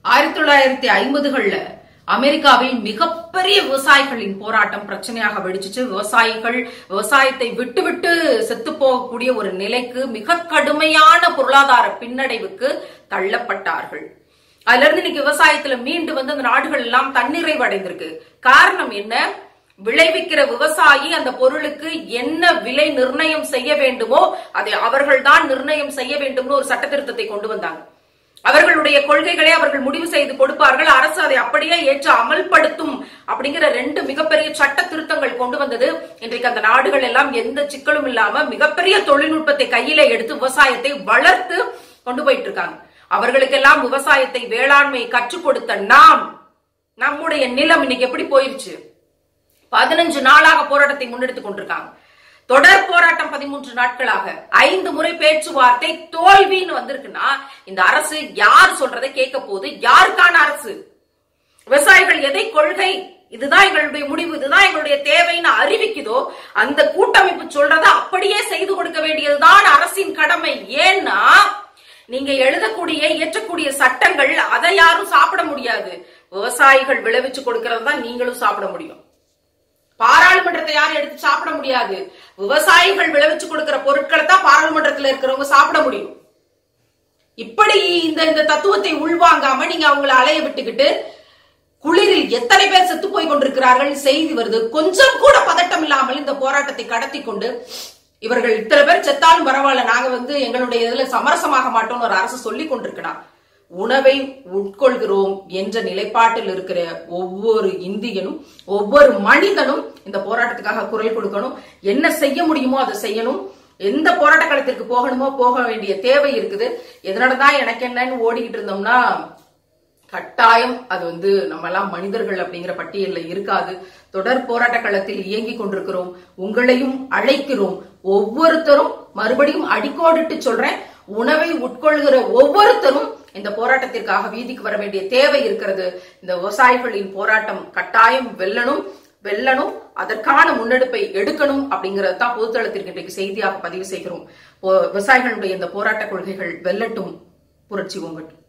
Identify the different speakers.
Speaker 1: ஆயிரத்தி தொள்ளாயிரத்தி ஐம்பதுகள்ல அமெரிக்காவில் மிகப்பெரிய விவசாயிகளின் போராட்டம் பிரச்சனையாக வெடிச்சிச்சு விவசாயிகள் விவசாயத்தை விட்டுவிட்டு செத்து போகக்கூடிய ஒரு நிலைக்கு மிக கடுமையான பொருளாதார பின்னடைவுக்கு தள்ளப்பட்டார்கள் அதுல இருந்து இன்னைக்கு விவசாயத்துல மீண்டு வந்து அந்த நாடுகள் எல்லாம் தன்னிறைவு அடைந்திருக்கு காரணம் என்ன விளைவிக்கிற விவசாயி அந்த பொருளுக்கு என்ன விலை நிர்ணயம் செய்ய வேண்டுமோ அதை அவர்கள்தான் நிர்ணயம் செய்ய வேண்டும்னு ஒரு சட்ட திருத்தத்தை கொண்டு வந்தாங்க அவர்களுடைய கொள்கைகளை அவர்கள் முடிவு செய்து கொடுப்பார்கள் அரசு அதை அப்படியே ஏற்று அமல்படுத்தும் அப்படிங்கிற ரெண்டு மிகப்பெரிய சட்ட திருத்தங்கள் கொண்டு வந்தது இன்றைக்கு அந்த நாடுகள் எல்லாம் எந்த சிக்கலும் இல்லாம மிகப்பெரிய தொழில்நுட்பத்தை கையில எடுத்து விவசாயத்தை வளர்த்து கொண்டு போயிட்டு இருக்காங்க அவர்களுக்கெல்லாம் விவசாயத்தை வேளாண்மையை கற்றுக் கொடுத்த நாம் நம்முடைய நிலம் இன்னைக்கு எப்படி போயிருச்சு பதினஞ்சு நாளாக போராட்டத்தை முன்னெடுத்துக் கொண்டிருக்காங்க தொடர் போராட்டம் பதிமூன்று நாட்களாக ஐந்து முறை பேச்சுவார்த்தை தோல்வின்னு வந்திருக்குன்னா இந்த அரசு யார் சொல்றதை கேட்க போகுது யாருக்கான அரசு விவசாயிகள் எதை கொள்கை இதுதான் எங்களுடைய முடிவு இதுதான் எங்களுடைய தேவைன்னு அறிவிக்குதோ அந்த கூட்டமைப்பு சொல்றதை அப்படியே செய்து கொடுக்க வேண்டியதுதான் அரசின் கடமை ஏன்னா நீங்க எழுதக்கூடிய இயற்றக்கூடிய சட்டங்கள் அதை யாரும் சாப்பிட முடியாது விவசாயிகள் விளைவிச்சு கொடுக்கறது தான் நீங்களும் சாப்பிட முடியும் பாராளுமன்றத்தை யாரும் எடுத்து சாப்பிட முடியாது விவசாயிகள் விளைவிச்சு கொடுக்கிற பொருட்களை தான் பாராளுமன்றத்தில் இருக்கிறவங்க சாப்பிட முடியும் இப்படி இந்த இந்த தத்துவத்தை உள்வாங்காம நீங்க அவங்கள அலைய விட்டுக்கிட்டு குளிரில் எத்தனை பேர் செத்து போய் கொண்டிருக்கிறார்கள் செய்தி வருது கொஞ்சம் கூட பதட்டம் இல்லாமல் இந்த போராட்டத்தை கடத்தி கொண்டு இவர்கள் இத்தனை பேர் செத்தாலும் பரவாயில்ல நாங்க வந்து எங்களுடைய இதுல சமரசமாக மாட்டோம்னு ஒரு அரசு சொல்லி கொண்டிருக்கிறார் உணவை உட்கொள்கிறோம் என்ற நிலைப்பாட்டில் இருக்கிற ஒவ்வொரு இந்தியனும் ஒவ்வொரு மனிதனும் இந்த போராட்டத்துக்காக குரல் கொடுக்கணும் என்ன செய்ய முடியுமோ அதை செய்யணும் எந்த போராட்ட களத்திற்கு போகணுமோ போக வேண்டிய தேவை இருக்குது எதனாலதான் எனக்கு என்னன்னு ஓடிக்கிட்டு இருந்தோம்னா கட்டாயம் அது வந்து நம்ம எல்லாம் மனிதர்கள் அப்படிங்கிற பட்டியல்ல இருக்காது தொடர் போராட்ட களத்தில் இயங்கி கொண்டிருக்கிறோம் உங்களையும் அழைக்கிறோம் ஒவ்வொருத்தரும் மறுபடியும் அடிக்கோடிட்டு சொல்றேன் உணவை உட்கொள்கிற ஒவ்வொருத்தரும் இந்த போராட்டத்திற்காக வீதிக்கு வர வேண்டிய தேவை இருக்கிறது இந்த விவசாயிகளின் போராட்டம் கட்டாயம் வெல்லணும் வெல்லணும் அதற்கான முன்னெடுப்பை எடுக்கணும் அப்படிங்கறது தான் பொதுத்தளத்திற்கு இன்றைக்கு செய்தியாக பதிவு செய்கிறோம் விவசாயிகளுடைய இந்த போராட்ட கொள்கைகள் வெல்லட்டும் புரட்சி ஓங்கட்டும்